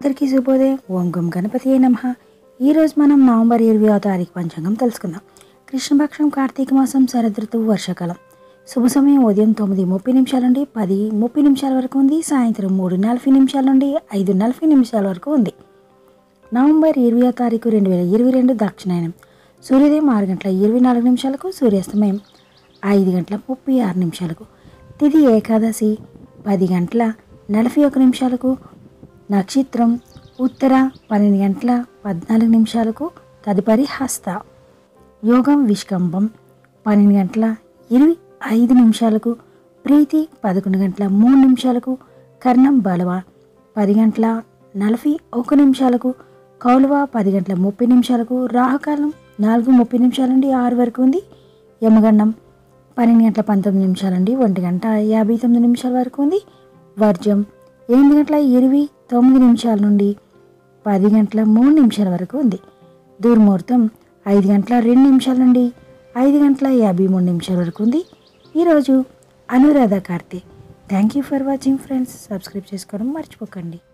అందరికీ శుభోదయం ఓం గం గణపతి అయి నమ ఈరోజు మనం నవంబర్ ఇరవై తారీఖు పంచాంగం తెలుసుకుందాం కృష్ణపక్షం కార్తీక మాసం శరదృతువు వర్షాకాలం శుభ సమయం ఉదయం తొమ్మిది ముప్పై నిమిషాల నుండి పది ముప్పై నిమిషాల వరకు ఉంది సాయంత్రం మూడు నలభై నిమిషాల నుండి ఐదు నలభై నిమిషాల వరకు ఉంది నవంబర్ ఇరవై తారీఖు రెండు వేల ఇరవై రెండు దక్షిణాయనం సూర్యోదయం ఆరు గంటల ఇరవై నాలుగు నిమిషాలకు సూర్యాస్తమయం ఐదు గంటల ముప్పై ఆరు నిమిషాలకు తిది ఏకాదశి పది గంటల నలభై ఒక నిమిషాలకు నక్షత్రం ఉత్తర పన్నెండు గంటల పద్నాలుగు నిమిషాలకు తదుపరి హస్త యోగం విష్కంభం పన్నెండు గంటల ఇరవై ఐదు నిమిషాలకు ప్రీతి పదకొండు గంటల మూడు నిమిషాలకు కర్ణం బలవ పది గంటల నలభై ఒక నిమిషాలకు కౌలువ పది గంటల ముప్పై నిమిషాలకు రాహుకాలం నాలుగు ముప్పై నిమిషాల నుండి ఆరు వరకు ఉంది యమగండం పన్నెండు గంటల పంతొమ్మిది నిమిషాల నుండి ఒంటి గంట యాభై తొమ్మిది నిమిషాల వరకు ఉంది వర్జం ఎనిమిది గంటల ఇరవై తొమ్మిది నిమిషాల నుండి పది గంటల మూడు నిమిషాల వరకు ఉంది దుర్ముహూర్తం ఐదు గంటల రెండు నిమిషాల నుండి ఐదు గంటల యాభై మూడు నిమిషాల వరకు ఉంది ఈరోజు Anuradha Karthi thank you for watching friends subscribe చేసుకోవడం మర్చిపోకండి